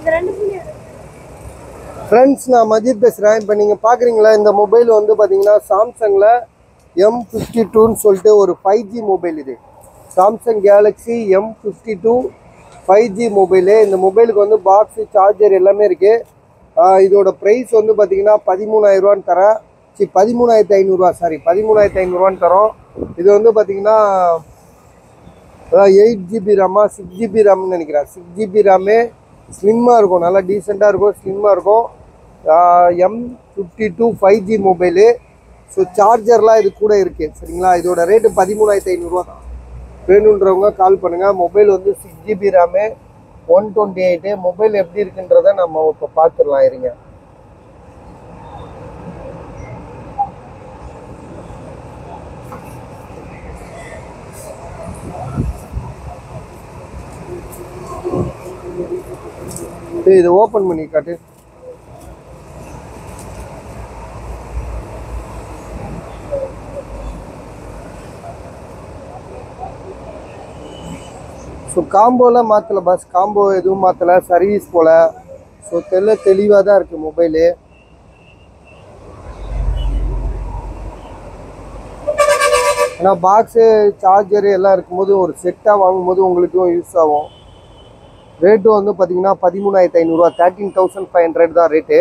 இந்த ரெண்டு புள்ளி ஃப்ரெண்ட்ஸ் நான் மஜித் பேசுகிறேன் இப்போ நீங்கள் பார்க்குறீங்களா இந்த மொபைல் வந்து பார்த்தீங்கன்னா சாம்சங்கில் எம் ஃபிஃப்டி டூன்னு சொல்லிட்டு ஒரு ஃபைவ் ஜி மொபைல் இது Samsung Galaxy M fifty two five G mobile இந்த மொபைலுக்கு வந்து பாக்ஸு சார்ஜர் எல்லாமே இருக்குது இதோட ப்ரைஸ் வந்து பார்த்தீங்கன்னா பதிமூணாயிரரூவான்னு தரேன் சி பதிமூணாயிரத்தி ஐநூறுரூவா சாரி பதிமூணாயிரத்தி ஐநூறுரூவான்னு தரோம் இது வந்து பார்த்தீங்கன்னா அதான் எயிட் ஜிபி ரேமா சிக்ஸ் ஜிபி ரேம்னு நினைக்கிறேன் சிக்ஸ் ஜிபி ரேமு ஸ்லிம்மாக இருக்கும் நல்லா டீசெண்டாக இருக்கும் ஸ்லிம்மாக இருக்கும் M fifty two five G mobile so சார்ஜர்லாம் இது கூட இருக்குது சரிங்களா இதோட ரேட்டு பதிமூணாயிரத்தி ஐநூறுரூவா தான் வேணுன்றவங்க கால் பண்ணுங்கள் மொபைல் வந்து six GB RAM one twenty eight mobile எப்படி இருக்குன்றத நம்ம இப்போ பார்த்துடலாம் இருங்க ஏய், இதை ஓப்பன் பண்ணி காட்டு ஸோ காம்போலாம் மாற்றலை பஸ் காம்போ எதுவும் மாற்றலை சர்வீஸ் போல் ஸோ தெல்ல தெளிவாக தான் இருக்குது மொபைலு ஆனால் பாக்ஸு சார்ஜரு எல்லாம் இருக்கும்போது ஒரு செட்டாக வாங்கும்போது உங்களுக்கும் யூஸ் ஆகும் ரேட்டும் வந்து பார்த்தீங்கன்னா பதிமூணாயிரத்தி ஐநூறுரூவா தேர்ட்டீன் தௌசண்ட் ஃபைவ் ஹண்ட்ரட் தான் ரேட்டு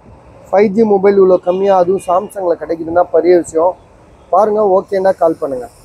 ஃபைவ் ஜி மொபைல் இவ்வளோ கம்மியாக அதுவும் சாம்சங்கில் கிடைக்குதுன்னா பெரிய விஷயம் பாருங்கள் ஓகேன்னா கால் பண்ணுங்கள்